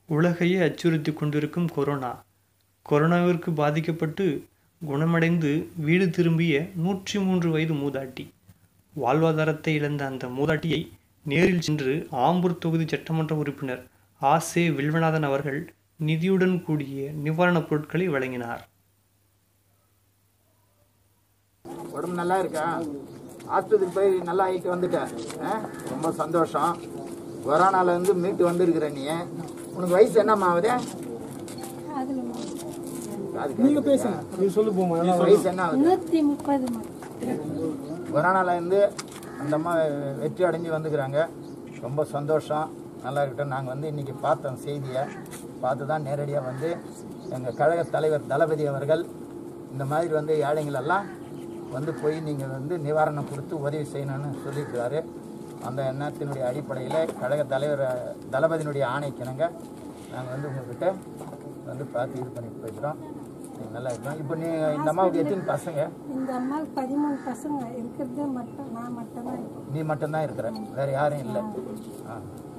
உலகையே அச்சுறுத்தி கொண்டிருக்கும் கொரோனா கொரோனாவிற்கு பாதிக்கப்பட்டு குணமடைந்து வீடு திரும்பிய நூற்றி மூன்று வயது மூதாட்டி வாழ்வாதாரத்தை இழந்த அந்த மூதாட்டியை நேரில் சென்று ஆம்பூர் தொகுதி சட்டமன்ற உறுப்பினர் ஆசே வில்வநாதன் அவர்கள் நிதியுடன் கூடிய நிவாரணப் பொருட்களை வழங்கினார் உடம்பு நல்லா இருக்கா ஆஸ்பத்திரிக்கு போய் நல்லா ஆகிட்டு வந்துட்டேன் ஆ? ரொம்ப சந்தோஷம் கொரோனால இருந்து மீட்டு வந்திருக்கிற நீ உனக்கு வயசு என்னம்மா ஆகுது நீங்க பேசுங்க நீ சொல்லு போமா வயசு என்ன ஆகுது நூற்றி முப்பது கொரோனால இருந்து அந்த அம்மா வெற்றி அடைஞ்சு வந்துக்கிறாங்க ரொம்ப சந்தோஷம் நல்லா இருக்கட்டும் நாங்கள் வந்து இன்னைக்கு பார்த்தோம் செய்தியை பார்த்து தான் நேரடியாக வந்து எங்கள் கழக தலைவர் தளபதி அவர்கள் இந்த மாதிரி வந்து ஏழைங்களெல்லாம் வந்து போய் நீங்கள் வந்து நிவாரணம் கொடுத்து உதவி செய்யணும்னு சொல்லியிருக்கிறாரு அந்த எண்ணத்தினுடைய அடிப்படையில் கழக தலைவர் தளபதியினுடைய ஆணைக்கிணங்க நாங்கள் வந்து உங்ககிட்ட வந்து பார்த்து இது பண்ணிட்டு போய்க்கிறோம் நீங்கள் நல்லா இருக்கணும் இப்போ நீ இந்த அம்மாவுக்கு எத்தனை பசங்க இந்த அம்மாவுக்கு பதிமூணு பசங்க இருக்கிறது மட்டும் நான் மட்டும்தான் இருக்கேன் நீ மட்டும்தான் இருக்கிற வேற யாரும் இல்லை ஆ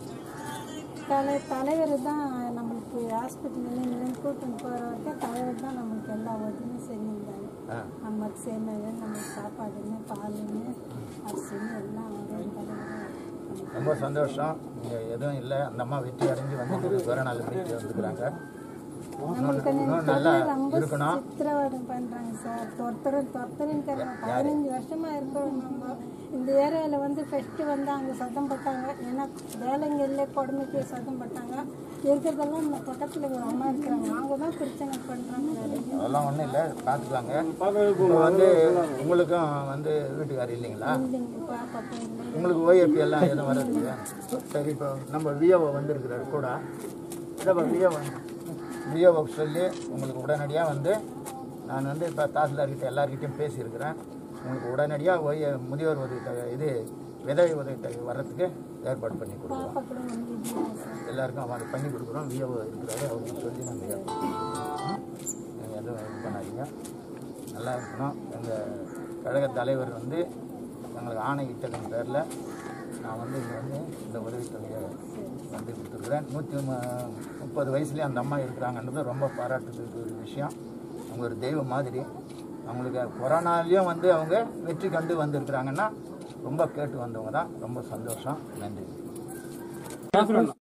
தலை தலைவர் தான் நம்மளுக்கு ஹாஸ்பிட்டல் கூட்டின்னு போகிற வரைக்கும் தலைவர் தான் நம்மளுக்கு எல்லா உதவியும் செஞ்சிருந்தாங்க ஆ நமக்கு சேமியா நம்மளுக்கு சாப்பாடுன்னு பாலுன்னு அரிசின்னு எல்லாம் அவர் தலைவர் ரொம்ப சந்தோஷம் இங்கே எதுவும் இல்லை அந்த அம்மா வெற்றி அடைஞ்சு வந்து கொரோனாவில் மீட்டு வந்துருக்குறாங்க நம்மளுக்கு இன்னும் நல்லா ரொம்ப இருக்கணும் சித்திரவதை பண்றாங்க சார் தொர்த்தரும் தொர்த்தரும் தரணும் பதினஞ்சு வருஷமா இருக்கிறோம் நம்ம இந்த ஏரியாவில் வந்து ஃபர்ஸ்ட் வந்து அங்கே சத்தம் போட்டாங்க ஏன்னா வேலைங்க இல்லை கொடுமைக்கு சத்தம் போட்டாங்க இருக்கிறதெல்லாம் இந்த பக்கத்தில் ஒரு அம்மா இருக்கிறாங்க அவங்க தான் பிரச்சனை பண்ணுறாங்க வேலைங்க அதெல்லாம் ஒன்றும் இல்லை பார்த்துக்கலாங்க இப்போ வந்து உங்களுக்கும் வந்து வீட்டுக்காரர் இல்லைங்களா இல்லைங்க பாப்பா போயிடல உங்களுக்கு ஓஏபி எல்லாம் எதுவும் வர்றது சரி இப்போ நம்ம விஓவை வந்திருக்கிறாரு கூட இதை விஓ விஓவை சொல்லி உங்களுக்கு உடனடியாக வந்து நான் வந்து இப்போ தாசில்தார்கிட்ட எல்லார்கிட்டையும் பேசியிருக்கிறேன் உங்களுக்கு உடனடியாக ஓய்ய முதியோர் உதவி தொகை இது விதவை உதவி தொகை வர்றதுக்கு ஏற்பாடு பண்ணி கொடுக்குறோம் பாப்பா கூட வந்து இல்லை சார் எல்லாருக்கும் அவங்களுக்கு பண்ணி கொடுக்குறோம் விஓ இருக்கிறாரு அவருக்கு சொல்லி நாங்கள் ஏற்பாடு பண்ணுறோம். நீங்கள் எதுவும் இது பண்ணாதீங்க நல்லா இருக்கணும் எங்கள் கழக தலைவர் வந்து எங்களுக்கு ஆணையிட்டதன் பேரில் நான் வந்து இங்கே வந்து இந்த உதவித்தொகையை வந்து கொடுத்துருக்குறேன் நூற்றி முப்பது வயசுலேயே அந்த அம்மா இருக்கிறாங்கன்றது ரொம்ப பாராட்டுறதுக்கு ஒரு விஷயம் அவங்க ஒரு தெய்வம் மாதிரி அவங்களுக்கு கொரோனாலையும் வந்து அவங்க வெற்றி கண்டு வந்திருக்கிறாங்கன்னா ரொம்ப கேட்டு வந்தவங்க தான் ரொம்ப சந்தோஷம் நன்றி